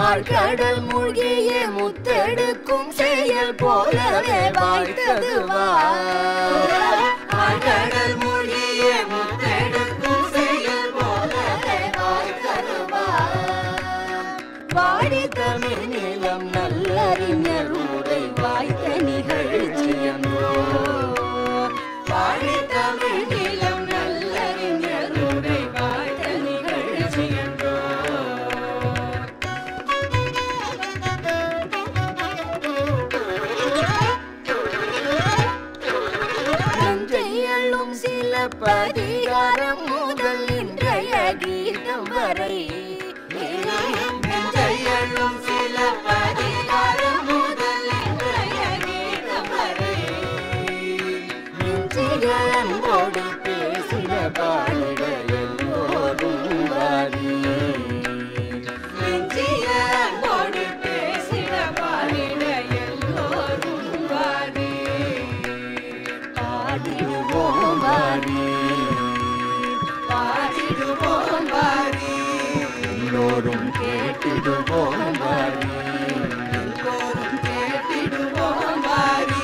ஆழ்கடல் மூழ்கிய முத்தெடுக்கும் செயல் போலவே வாய்த்தது ஆழ்கடல் மூழ்கிய முத்தெடுக்கும் செயல் போலவே வாய்த்தது வாடி தமிழ் நிலம் நல்லறிஞர் உரை வாய்த்த நிகழ்ச்சியன்றோ வாடி தமிழ் நிலம் நல்லறிஞர் உரை வாய்த்த நிகழ்ச்சியன்றோ நஞ்சையள்ளும் சில பதிகாரம் முதல் இன்றைய கீதம் வரை நஞ்சையள்ளும் சில பதிகாரம் முதல் இன்றைய கீதம் வரை நெஞ்சிய அன்போடு பேசின பாடிட எல்லோரும் வாரி நெஞ்சிய அன்போடு பேசின பாடிட எல்லோரும் வாரி பாடிடுவோம் வாரி பாடிடுவோம் வாரி எல்லோரும் கேட்டிடுவோம் வாரி எல்லோரும் கேட்டிடுவோம் வாரி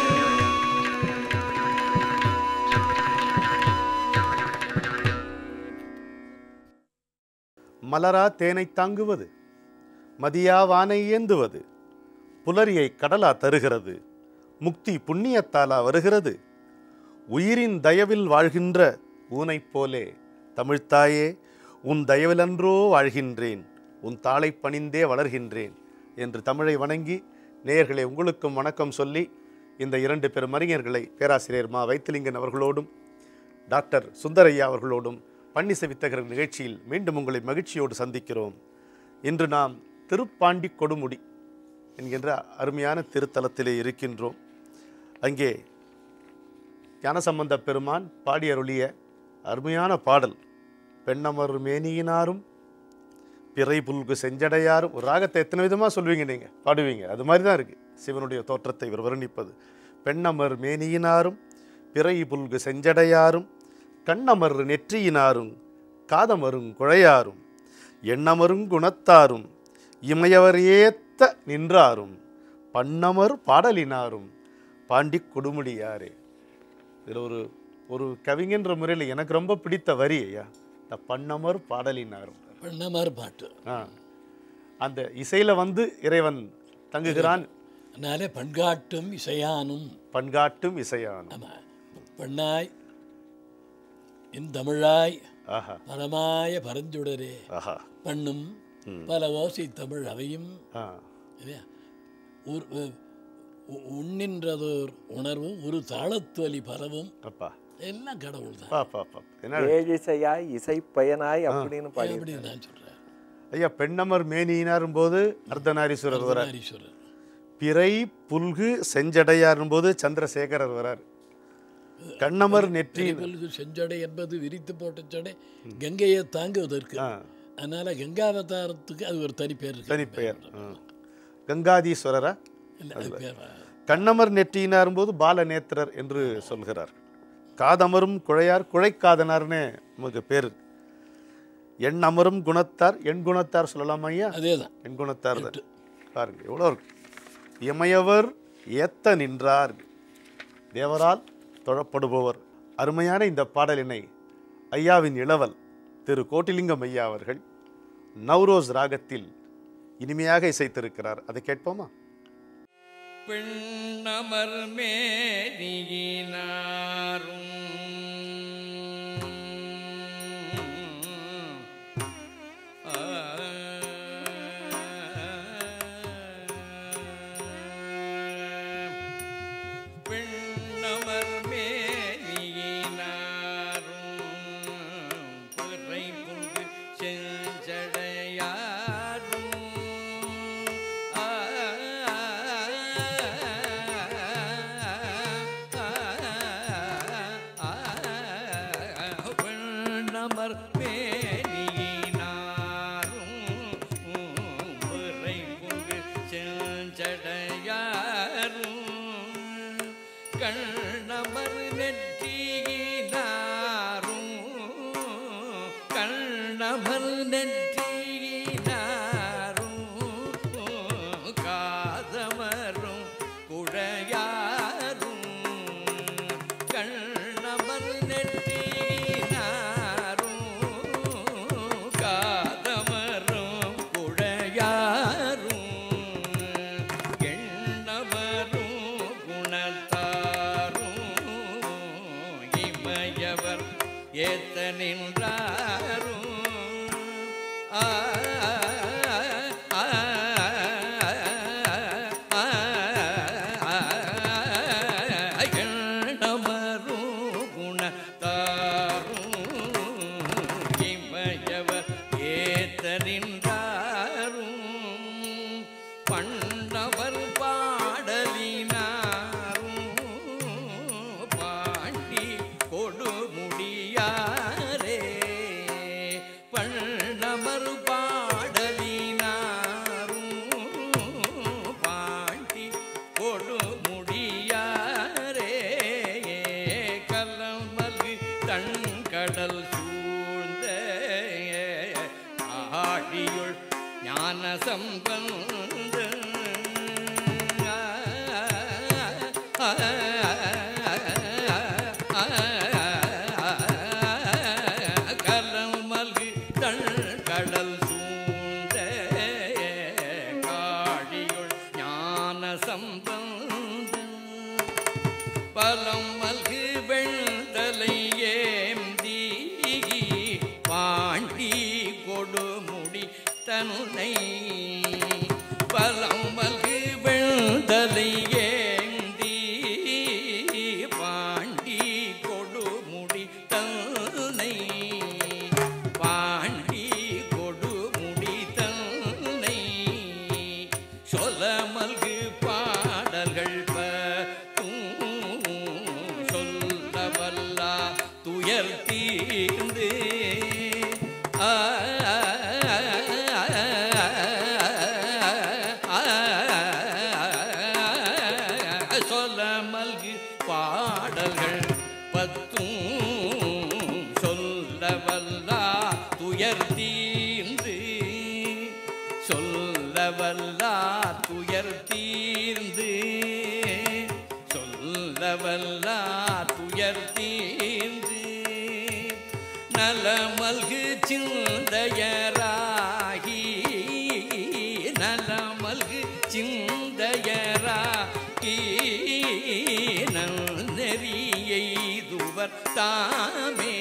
மலரா தேனை தாங்குவது மதியா வானை ஏந்துவது புலரியை கடலா தருகிறது முக்தி புண்ணியத்தாலா வருகிறது உயிரின் தயவில் வாழ்கின்ற ஊனைப் போலே தமிழ்த்தாயே உன் தயவிலன்றோ வாழ்கின்றேன் உன் தாளை பணிந்தே வளர்கின்றேன் என்று தமிழை வணங்கி நேயர்களே உங்களுக்கும் வணக்கம் சொல்லி இந்த இரண்டு பெரும் அறிஞர்களை பேராசிரியர் மா வைத்திலிங்கன் அவர்களோடும் டாக்டர் சுந்தரையா அவர்களோடும் பன்னிசை வித்தகர் நிகழ்ச்சியில் மீண்டும் உங்களை மகிழ்ச்சியோடு சந்திக்கிறோம் இன்று நாம் திருப்பாண்டி கொடுமுடி என்கின்ற அருமையான திருத்தலத்திலே இருக்கின்றோம் அங்கே ஞானசம்பந்த பெருமான் பாடி அருளிய அருமையான பாடல் பெண்ணமர் மேனியினாரும் பிறை புல்கு செஞ்சடையாரும் ஒரு ராகத்தை எத்தனை விதமாக சொல்வீங்க நீங்கள் பாடுவீங்க அது மாதிரி தான் இருக்குது சிவனுடைய தோற்றத்தை இவர் வர்ணிப்பது பெண்ணமர் மேனியினாரும் பிறை புல்கு செஞ்சடையாரும் கண்ணமர் நெற்றியினாரும் காதமரும் குழையாரும் எண்ணமரும் குணத்தாரும் இமையவர் ஏத்த நின்றாரும் பண்ணமர் பாடலினாரும் பாண்டி கொடுமுடியாரே இதில் ஒரு ஒரு கவிஞன்ற முறையில் எனக்கு ரொம்ப பிடித்த வரி ஐயா இந்த பண்ணமர் பாடலினாரும் பண்ணமார் பாட்டு ஆ அந்த இசையில் வந்து இறைவன் தங்குகிறான் அதனாலே பண்காட்டும் இசையானும் பண்காட்டும் இசையான் ஆமாம் பெண்ணாய் என் தமிழாய் ஆஹா பரமாய பரஞ்சுடரே ஆஹா பண்ணும் பல ஓசை தமிழ் அவையும் ஆ இல்லையா உர் உ- உ- உண்ணின்றதோர் உணர்வும் ஒரு தாளத்துவலி பரவும் அப்பா எல்லாம் கடவுள் தான் பா பா பா என்ன ஏழிசையாய் இசை பயனாய் அப்படின்னு பாடி அப்படி நான் சொல்கிறேன் ஐயா பெண்ணமர் மேனியினாரும் போது அர்த்தநாரீஸ்வரர் வரார் ஹரீஸ்வரர் பிறை புல்கு செஞ்சடையாரும் போது சந்திரசேகரர் வரார் கண்ணமர் நெற்றி திரைப்பல்கு செஞ்சடை என்பது விரித்து போட்ட சடை கங்கையை தாங்குவதற்கு ஆ அதனால கங்காவதாரத்துக்கு அது ஒரு தனி பேர் இருக்கு. தனி பெயர் ஆ. கங்காதீஸ்வரரா இல்லை அது பேர் கண்ணமர் நெற்றியினாரும் போது பாலநேத்திரர் என்று சொல்கிறார் காதமரும் குழையார் குழைக்காதனார்னு நமக்கு பேர் எண் அமரும் குணத்தார் எண் குணத்தார் சொல்லலாமா ஐயா அதே தான் எண் குணத்தார் தான் பாருங்க எவ்வளோ இருக்கு இமையவர் ஏத்த நின்றார் தேவரால் தொழப்படுபவர் அருமையான இந்த பாடலினை ஐயாவின் இளவல் திரு கோட்டிலிங்கம் ஐயா அவர்கள் நவ்ரோஸ் ராகத்தில் இனிமையாக இசைத்திருக்கிறார் அதை கேட்போமா பெண்ணமர் மேனியினாரும் ஆ. பெண்ணமர் மேனியினாரும் பிறை புல்கு செஞ்சடையாரும் ஆ. பெண்ணமர் மேனியினாரும் பிறை புல்கு செஞ்சடையாரும் கண்ணமர் நெற்றியினாரும் கண்ணமர் நெற்றியினாரும் நின்றாரும் ஆ ஆ, ஆ, ஆ, எண்ணமரும் குணத்தாரும் இமயவர் ஏத்த நின்றாரும் பண்ணவர் பாடலினாரும் பாண்டி கொடுமுடியாரே பண்ணவர் பாடலினாரும் பாண்டி கொடுமுடியாரே கலமல்கு தண்கடல் சூழ்ந்த ஆழியுள் ஞான சம்பந்த கலமல்கு தண்கடல் சூழ்ந்த காழியுள் ஞான சம்பந்த பலம் மல்கு வெண்தலை ஏந்தி பாண்டி கொடுமுடி தனுனை பலம் மல்கு வெண்தலை ஏந்தி பாண்டி கொடுமுடி தன்னை பாண்டி கொடுமுடி தன்னை சொல்ல மல்கு பாடல்கள் பத்தும் சொல்ல வல்லா துயர் தீர்ந்து ஆ, சொல்ல மல்கு பாடல்கள் பத்தும் சொல்ல வல்லா துயர் தீர்ந்து சொல்ல வல்லா துயர் தீர்ந்து சொல்ல வல்லா துயர் தீர்ந்து நலமல்கு சிந்தையராகி நலமல்கு சிந்தையராகி நெறியை துவர் தாமே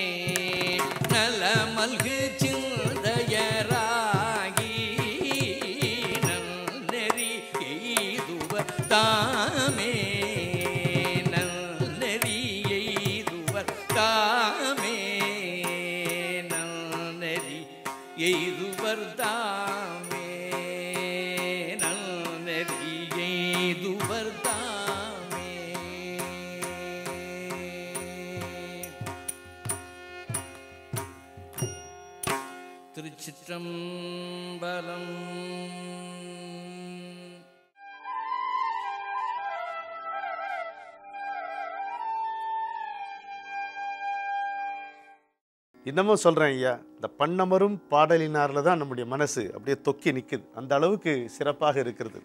நலமல்கு சிந்தையராகி நெறி எய்துவர் தாமே நெறி எய்துவர் தாமே நெறி எய்துவர் தாமே நெறி எய்துவர் தாமே திருச்சிற்றம்பலம் இன்னமும் சொல்கிறேன் ஐயா இந்த பண்ணமரும் பாடலினாரில் தான் நம்முடைய மனசு அப்படியே தொக்கி நிற்குது அந்த அளவுக்கு சிறப்பாக இருக்கிறது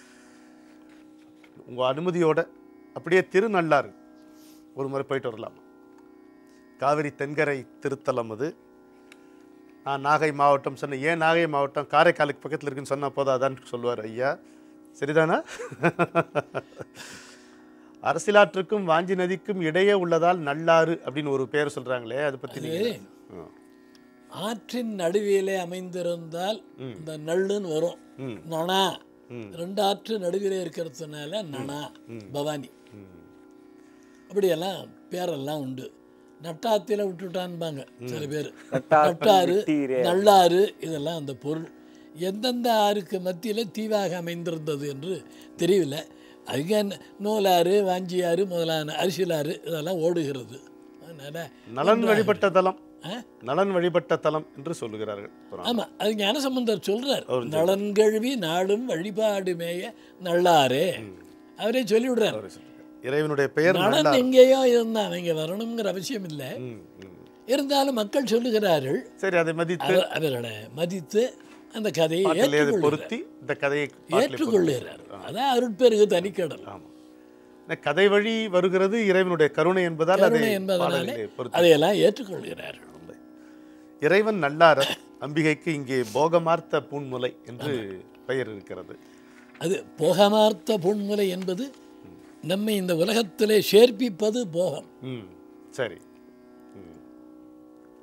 உங்கள் அனுமதியோட அப்படியே திருநள்ளாறு ஒரு முறை போயிட்டு வரலாம் காவிரி தென்கரை திருத்தலம் அது நான் நாகை மாவட்டம் சொன்னேன் ஏன் நாகை மாவட்டம் காரைக்காலுக்கு பக்கத்தில் இருக்குன்னு சொன்னால் போதாதான்னு சொல்லுவார் ஐயா சரிதானா அரசியலாற்றுக்கும் வாஞ்சி நதிக்கும் இடையே உள்ளதால் நல்லாறு அப்படின்னு ஒரு பேர் சொல்றாங்களே அதை பத்தி நீங்க ஆ. ஆற்றின் நடுவிலே அமைந்திருந்தால் இந்த நள்ளுன்னு வரும் நனா ரெண்டு ஆற்று நடுவிலே இருக்கிறதுனால நனா பவானி அப்படியெல்லாம் பேரெல்லாம் உண்டு நட்டாத்தில விட்டுட்டான்பாங்க சில பேர் நட்டாற்று நட்டாறு விட்டீரே. நல்லாறு இதெல்லாம் அந்த பொருள் எந்தெந்த ஆறுக்கு மத்தியில் தீவாக அமைந்திருந்தது என்று தெரியல அதுக்கு என்ன நூலாறு வாஞ்சியாறு முதலான அரிசிலாறு இதெல்லாம் ஓடுகிறது அதனால நலன் வழிபட்ட தலம் ஆ? நலன் வழிபட்ட தலம் என்று சொல்லுகிறார்கள் புராணம். ஆமா அது ஞானசம்பந்தர் சொல்றார் நலன்கழுவி நாடும் வழிபாடுமேய நல்லாரே அவரே சொல்லிவிடுறார் அவரே சொல்றார். இறைவனுடைய பெயர் நலன் நல்லார் எங்கேயோ இருந்தான் அவங்க வரணுங்கிற அவசியம் இல்லை ம், ம். இருந்தாலும் மக்கள் சொல்லுகிறார்கள் சரி அதை மதித்து அவர் அவரோட மதித்து அந்த கதையை பாட்டிலே அதை ஏற்றுக்கொள்கிறார் பொருத்தி இந்த கதையை பாட்டிலே பொருத்தி. ஏற்றுக்கொள்கிறார் அதான் அருட்பெருகு தனிக்கடல் ஆமா இந்த கதை வழி வருகிறது இறைவனுடைய கருணை என்பதால் அதை கருணை என்பதனாலே பாடலிலே பொருத்தி அதையெல்லாம் ஏற்றுக்கொள்கிறார்கள் இறைவன் நல்லாரர் அம்பிகைக்கு இங்கே போகமார்த்த பூன்முலை என்று பெயர் இருக்கிறது அது போகமார்த்த பொன்முலை என்பது நம்மை இந்த உலகத்திலே சேர்ப்பிப்பது போகம் ம் சரி ம்.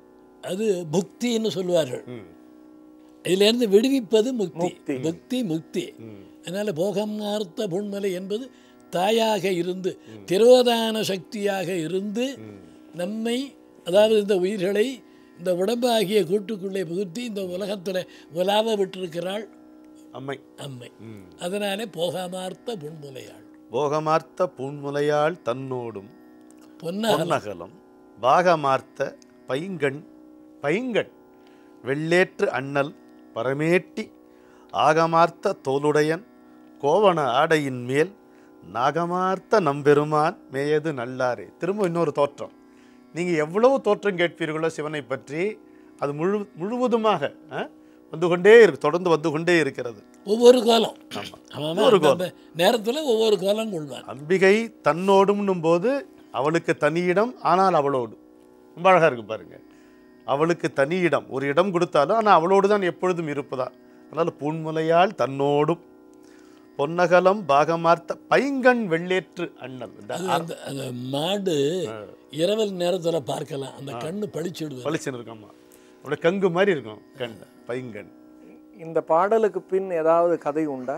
அது புக்தின்னு சொல்லுவார்கள் ம் இதிலிருந்து விடுவிப்பது முக்தி முக்தி. முக்தி முக்தி அதனால் போகமார்த்த புண்மலை என்பது தாயாக இருந்து திரோதான சக்தியாக இருந்து நம்மை அதாவது இந்த உயிர்களை இந்த உடம்பாகிய கூட்டுக்குள்ளே புகுத்தி இந்த உலகத்தில் உலாவ விட்டிருக்கிறாள் அம்மை அம்மை அதனாலே போகமார்த்த புண்முலையாள் போகமார்த்த பூன்முலையாள் தன்னோடும் பொன்னகலம் பொன்னகலம் பாகமார்த்த பைங்கண் பைங்கண் வெள்ளேற்று அண்ணல் பரமேட்டி ஆகமார்த்த தோளுடையன் கோவண ஆடையின் மேல் நாகமார்த்த நம்பெருமான் மேயது நல்லாரே திரும்ப இன்னொரு தோற்றம் நீங்கள் எவ்வளவு தோற்றம் கேட்பீர்களோ சிவனை பற்றி அது முழு முழுவதுமாக ஆ, வந்து கொண்டே இருக்கு தொடர்ந்து வந்து கொண்டே இருக்கிறது ஒவ்வொரு கோலம் ஆமா. அவன் ஒவ்வொரு கோலம். அந்த நேரத்தில் ஒவ்வொரு கோலம் கொள்வான் அம்பிகை தன்னோடும்னும் போது அவளுக்கு தனி இடம் ஆனால் அவளோடு ரொம்ப அழகா இருக்கு பாருங்க அவளுக்கு தனி இடம் ஒரு இடம் கொடுத்தாலும் ஆனால் அவளோடு தான் எப்பொழுதும் இருப்பதா அதனால பூன்முலையால் தன்னோடும் பொன்னகலம் பாகமார்த்த பைங்கண் வெள்ளேற்று அண்ணல் இந்த அது அந்த அந்த மாடு இரவல் நேரத்தில் பார்க்கலாம் அந்த கண்ணு பளிச்சிடுவது பளிச்சுன்னு இருக்காமா அப்படியே கங்கு மாதிரி இருக்கும் கண் பைங்கண் இந்த பாடலுக்கு பின் ஏதாவது கதை உண்டா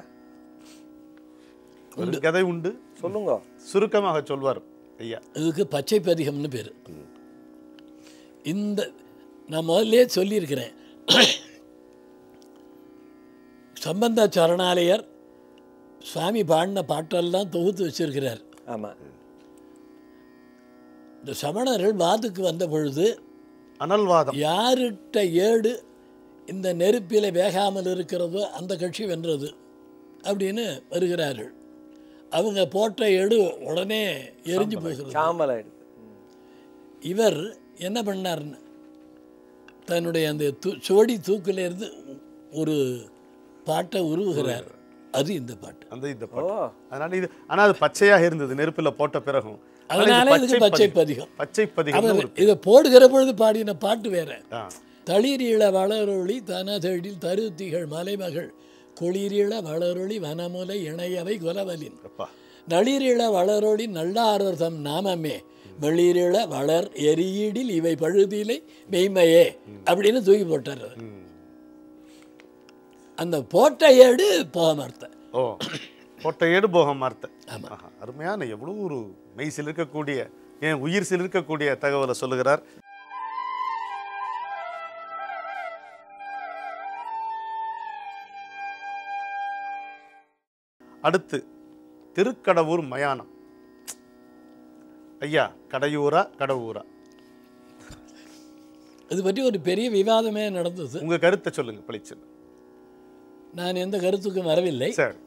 ஒரு கதை உண்டு சொல்லுங்க சுருக்கமாக சொல்வார் ஐயா இதுக்கு பச்சை பதிகம்னு பேர் இந்த நான் முதல்லே சொல்லியிருக்கிறேன் சம்பந்த சரணாலயர் சுவாமி பாடின பாட்டெல்லாம் தொகுத்து வச்சிருக்கிறார் ஆமா இந்த சமணர்கள் வாதுக்கு வந்த பொழுது அனல்வாதம் யாருட்ட ஏடு இந்த நெருப்பில் வேகாமல் இருக்கிறதோ அந்த கட்சி வென்றது அப்படின்னு வருகிறார்கள் அவங்க போட்ட ஏடு உடனே எரிஞ்சு போகிறது சாம்பல் ஆயிடுது ம். இவர் என்ன பண்ணார்னு தன்னுடைய அந்த தூ சுவடி தூக்கிலிருந்து ஒரு பாட்டை உருவுகிறார் அது இந்த பாட்டு அந்த இந்த ஓ பாட்டு அதனால இது ஆனா அது பச்சையாக இருந்தது நெருப்புல போட்ட பிறகும் ஆனா இது அதனால இதுக்கு பச்சை பதிகம் பச்சை பதிகம் அவர் ஒரு இதை போடுகிற பொழுது பாடின பாட்டு வேற ஆ, தளிரிள வளரொளி தனதழில் தருத்திகள் மலைமகள் குளிரிள வளரொளி வனமுலை இணையவை குலவலின் அப்பா நளிரிள வளரொளி நல்லாரர் தம் நாமமே வெளிரிள வளர் எரியிடில் இவை பழுதிலை மெய்மையே அப்படின்னு தூக்கி போட்டார் அவர். ம். அந்த போட்ட ஏடு போகமர்த்த ஓ போட்ட ஏடு போகம் மார்த்த ஆமா. ஆஹா, அருமையான எவ்வளவு ஒரு மெய் சிலிர்க்கக்கூடிய ஏன் உயிர் சிலிர்க்கக்கூடிய தகவலை சொல்லுகிறார் அடுத்து திருக்கடவூர் மயானம் ஐயா கடையூரா கடவுரா இது பற்றி ஒரு பெரிய விவாதமே நடந்தது உங்க கருத்தை சொல்லுங்க பளிச்சு நான் எந்த கருத்துக்கும் வரவில்லை சரி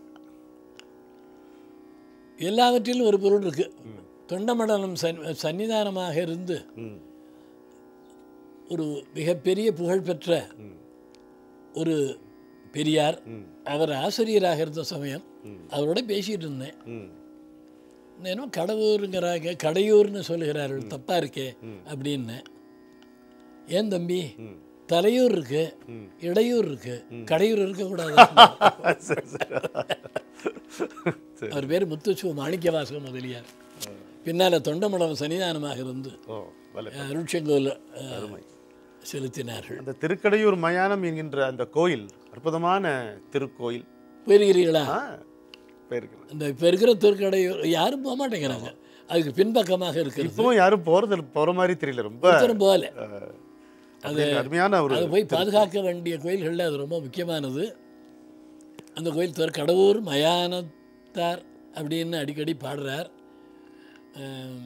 எல்லாவற்றிலும் ஒரு பொருள் இருக்கு தொண்டமண்டலம் சன் சன்னிதானமாக இருந்து ம் ஒரு மிகப்பெரிய புகழ்பெற்ற ஒரு பெரியார் அவர் ஆசிரியராக இருந்த சமயம் அவரோட பேசிட்டு இருந்தேன் ம் ஏன்னா கடவுருங்கிறாங்க கடையூர்னு சொல்லுகிறார்கள் தப்பா இருக்கே அப்படின்னு ஏன் தம்பி தலையூர் இருக்கு இடையூர் இருக்கு கடையூர் இருக்கக்கூடாது சரி சரி சரி அவர் பேர் முத்துச்சுவ மாணிக்கவாசக முதலியார் பின்னால தொண்டமண்டலம் சன்னிதானமாக இருந்து ஓ வலை அருட்செங்கோல் அஹ், செலுத்தினார்கள் அந்த திருக்கடையூர் மயானம் என்கின்ற அந்த கோயில் அற்புதமான திருக்கோயில் போயிருக்கிறீங்களா ஆ போயிருக்கேன் இந்த இப்போ இருக்கிற திருக்கடையூர் யாரும் போக மாட்டேங்கிறாங்க அதுக்கு பின்பக்கமாக இருக்கிறது இப்பவும் யாரும் போறது போற மாதிரி தெரியல ரொம்ப ஒருத்தரும் போகல அஹ், அப்படியே அருமையான ஒரு அது போய் பாதுகாக்க வேண்டிய கோயில்களில் அது ரொம்ப முக்கியமானது அந்த கோயில் தவிர கடவுர் மயானத்தார் அப்படின்னு அடிக்கடி பாடுறார் ஆம்,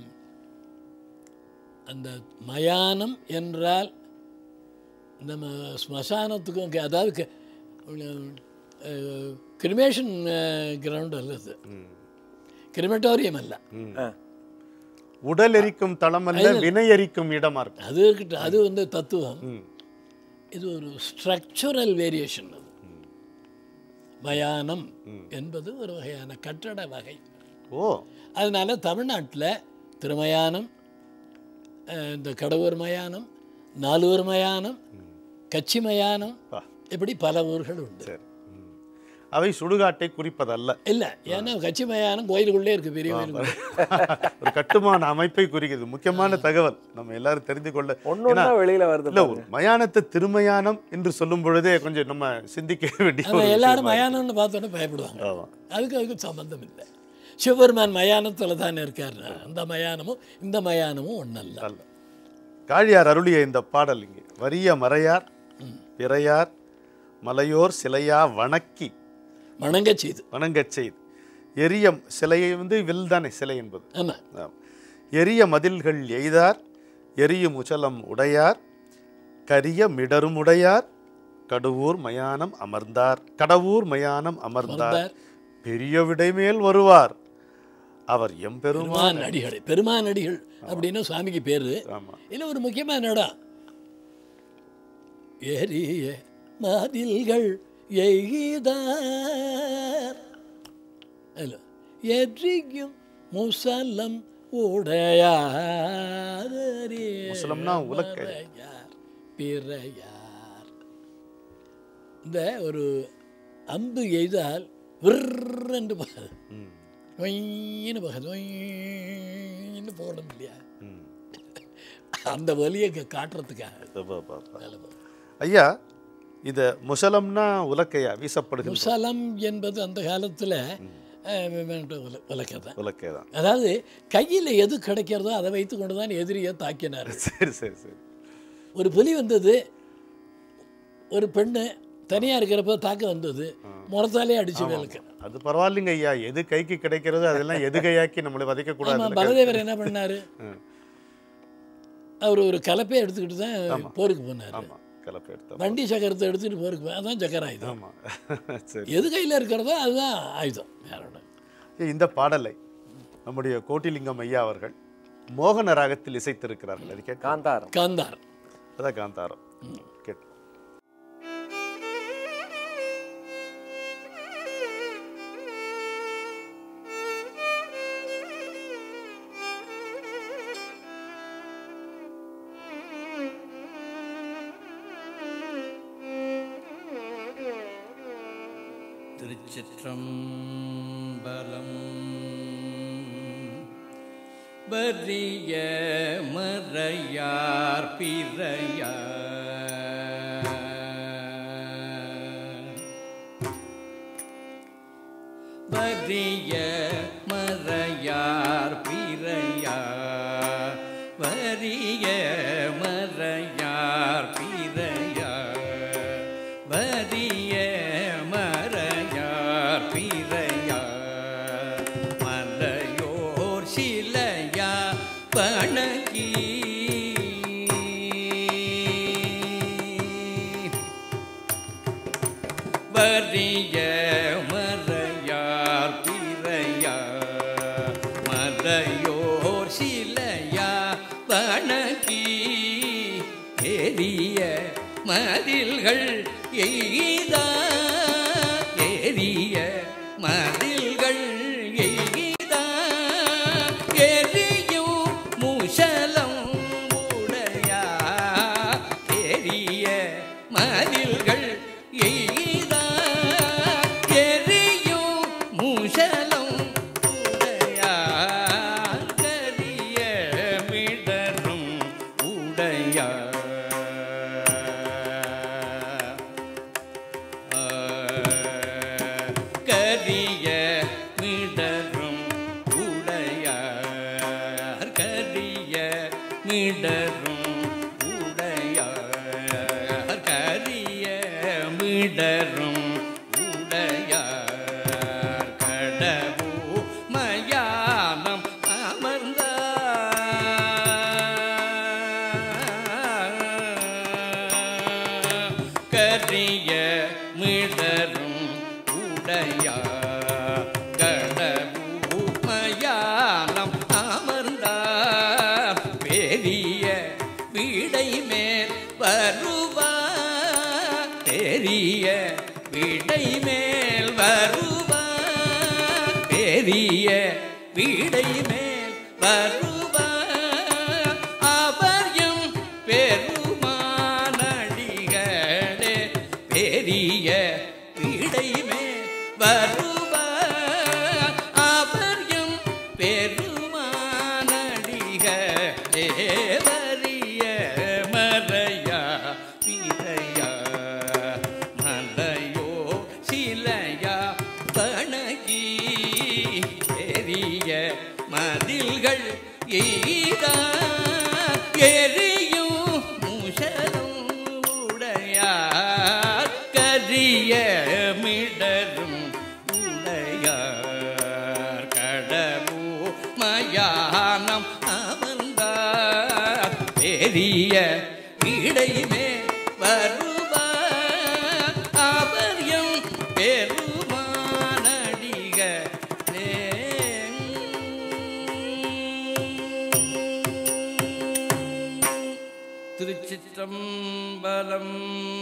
அந்த மயானம் என்றால் நம்ம ஸ்மசானத்துக்கும் கே- அதாவது கிரிமேஷன் கிரவுண்ட் அல்ல இது கிரிமட்டோரியம் அல்ல ஆ. உடல் எரிக்கும் தளம் அல்ல வினை எரிக்கும் இடமா இருக்கும் அது இருக்கட்டும் அது வந்து தத்துவம் ம். இது ஒரு ஸ்ட்ரக்சுரல் வேரியேஷன் அது மயானம் என்பது ஒரு வகையான கட்டட வகை ஓ அதனால தமிழ்நாட்டில் திருமயானம் அஹ், இந்த கடவுர் மயானம் நாலூர் மயானம் கச்சி மயானம் பா. இப்படி பல ஊர்கள் உண்டு சரி ம். அவை சுடுகாட்டை குறிப்பதல்ல இல்லை ஏன்னா கட்சி மயானம் கோயிலுக்குள்ளே இருக்குது பெரிய கோயிலுக்குள்ளே ஒரு கட்டுமான அமைப்பை குறிக்கிறது முக்கியமான தகவல் நம்ம எல்லாரும் தெரிந்து கொள்ள ஒண்ணு ஒண்ணா வெளியில வருது இல்ல ஒரு மயானத்தை திருமயானம் என்று சொல்லும் பொழுதே கொஞ்சம் நம்ம சிந்திக்க வேண்டிய அவங்க ஒரு எல்லாரும் விஷயமா மயானம்னு பார்த்தோன்னே பயப்படுவாங்க ஆமா. அதுக்கு அதுக்கு சம்பந்தம் இல்லை சிவபெருமான் மயானத்தில் தானே இருக்கார் அந்த மயானமும் இந்த மயானமும் ஒன்றல்ல அல்ல காழியார் அருளிய இந்த பாடல் இங்கே வறிய மறையார் பிறையார் மலையோர் சிலையா வணக்கி வணங்க செய்து வணங்கச் செய்து எரிய சிலையை வந்து வில் தானே சிலை என்பது ஆமாம் ஆம். எரிய மதில்கள் எய்தார் எரியும் உச்சலம் உடையார் கரிய மிடரும் உடையார் கடவுர் மயானம் அமர்ந்தார் கடவுர் மயானம் அமர்ந்தார் அமர்ந்தார். பெரிய விடைமேல் வருவார் அவர் எம்பெருமான் பெருமான் அடிகள் பெருமான் அடிகள் அப்படின்னு சுவாமிக்கு பேரு ஆமா இல்லை ஒரு முக்கியமான இடம் எரிய மதில்கள் எய்தார் அல்ல எரியும் முசலம் உடையார் முசலம்னா உலக்கை. மறையார், பிறையார் இந்த ஒரு அம்பு எய்தால் விர்ரென்று போகாது ம், நொய்ன்னு போகாது நொய்ன்னு போகணும் இல்லையா ம். அந்த வலியை இங்க காட்டுறதுக்காக அப்பா, அப்பா, அப்பா. வேலை பார்க்கும். ஐயா இத முசலம்னா உலக்கையா வீசப்படுகின்ற முசலம் என்பது அந்த காலத்தில் விளக்கை தான் உலக்கை தான் அதாவது கையில் எது கிடைக்கிறதோ அதை வைத்து கொண்டு தான் எதிரியை தாக்கினார் சரி சரி சரி ஒரு புலி வந்தது ஒரு பெண்ணு தனியாக இருக்கிறப்ப தாக்க வந்தது முறத்தாலே அடிச்சு விளக்கு அது பரவாயில்லைங்க ஐயா எது கைக்கு கிடைக்கிறதோ அதெல்லாம் எதுகையாக்கி நம்மளை வதைக்க ஆமாம் கூடாது பலதேவர் என்ன பண்ணாரு அவர் ஒரு கலப்பையை எடுத்துக்கிட்டு தான் போருக்கு போனார் ஆமா கலப்பை எடுத்தோம் வண்டி சக்கரத்தை எடுத்துகிட்டு போருக்கு போ- அதான் சக்கர ஆயுதம் ஆமா சரி எது கையில் இருக்கிறதோ அதுதான் ஆயுதம் வேற ஒன்று இந்த பாடலை நம்முடைய கோட்டிலிங்கம் ஐயா அவர்கள் மோகன ராகத்தில் இசைத்திருக்கிறார்கள் அது கேட்க காந்தாரம் காந்தார் அதான் காந்தாரம் கேட்டு திருச்சிற்றம்பலம் வரிய மறையார் பிறையார் வரிய மறையார் பிறையார் வரிய மறையார் பிறையார் வரிய மறையார் பிறையார் மலையோர் சிலையா பணகி வரிய மறையார் பிறையார் மலையோர் சிலையா வணங்கி எரிய மதில்கள் எய்தா எரிய மதில்கள் எய்தா எரியும் முசலம் உடையா எரிய மதில்கள் எய்தா எரியும் முசலம் உடையா கரிய மிடரும் உடையா கரிய மிடரும் உடையார் கரிய மிடரும் உடையார் கரிய மிடரும் உடையார் கடவு மயானம் அமர்ந்தார் கரிய மிடரும் உடையா கடவு மயானம் அமர்ந்தார் பெரிய வீடை மேல் வருவார் பெரிய வீடை மேல் வருவார் பெரிய வீடை மேல் வருவார் அவர் எம் பெருமானடிகளே பெரிய வீடை மேல் வருவார் அவர் எம் பெருமானடிகளே திருச்சிற்றம்பலம்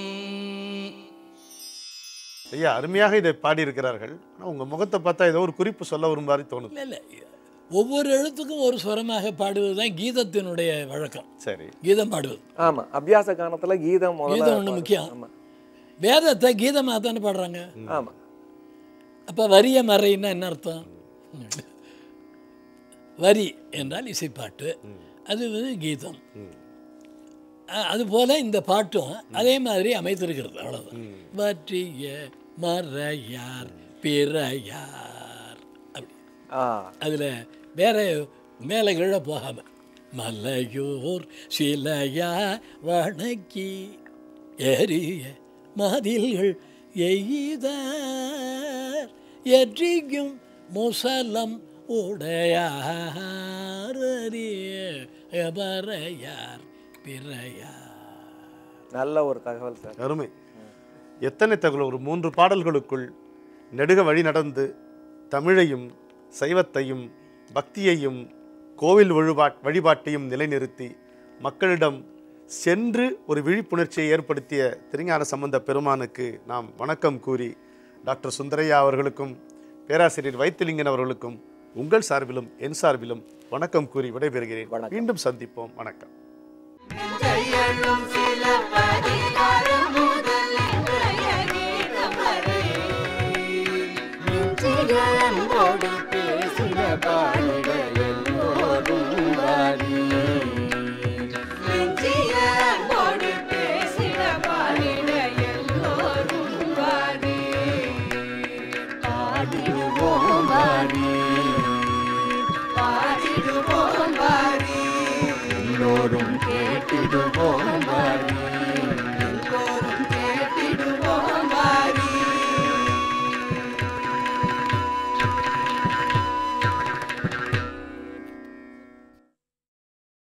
ஐயா அருமையாக இதை பாடியிருக்கிறார்கள் ஆனால் உங்கள் முகத்தை பார்த்தா ஏதோ ஒரு குறிப்பு சொல்ல வரும் மாதிரி தோணுது இல்லை இல்லை ஒவ்வொரு எழுத்துக்கும் ஒரு ஸ்வரமாக பாடுவது தான் கீதத்தினுடைய வழக்கம் சரி கீதம் பாடுவது ஆமா அபியாச காலத்துல கீதம் முதல்ல கீதம் ஒண்ணு பாடு- முக்கியம். ஆமா வேதத்தை கீதமாக தானே பாடுறாங்க ஆமா அப்போ வரிய மறைன்னா என்ன அர்த்தம் வரி என்றால் இசைப்பாட்டு அது வந்து கீதம் அ- அதுபோல இந்த பாட்டும் அதே மாதிரி அமைத்திருக்கிறது அவ்வளோதான் வற்றிய மறையார் பிறையார் அப்படி ஆ அதில் வேற மேலே கீழே போகாம மலையூர் சிலையா வணக்கி ஏறிய மதில்கள் எய்தார் எற்றிக்கும் முசலம் உடையார் அறிய பறையார் பிறையார் நல்ல ஒரு தகவல் சார் அருமை எத்தனை தகவல் ஒரு மூன்று பாடல்களுக்குள் நெடுக வழி நடந்து தமிழையும் சைவத்தையும் பக்தியையும் கோவில் வழிபா வழிபாட்டையும் நிலைநிறுத்தி மக்களிடம் சென்று ஒரு விழிப்புணர்ச்சியை ஏற்படுத்திய திருஞான சம்பந்த பெருமானுக்கு நாம் வணக்கம் கூறி டாக்டர் சுந்தரையா அவர்களுக்கும் பேராசிரியர் வைத்திலிங்கன் அவர்களுக்கும் உங்கள் சார்பிலும் என் சார்பிலும் வணக்கம் கூறி விடைபெறுகிறேன் வணக்கம். மீண்டும் சந்திப்போம் வணக்கம் கையெழும் சில பதிகாரம் முதல் இன்றைய கீதம் வரை நெஞ்சிகளோடு பேசின பாடிட எல்லோரும் வாரி நெஞ்சிகளோடு பேசின பாடிட எல்லோரும் வாரி பாடிடுவோம் வாரி பாடிடுவோம் வாரி எல்லோரும் கேட்டிடுவோம் வாரி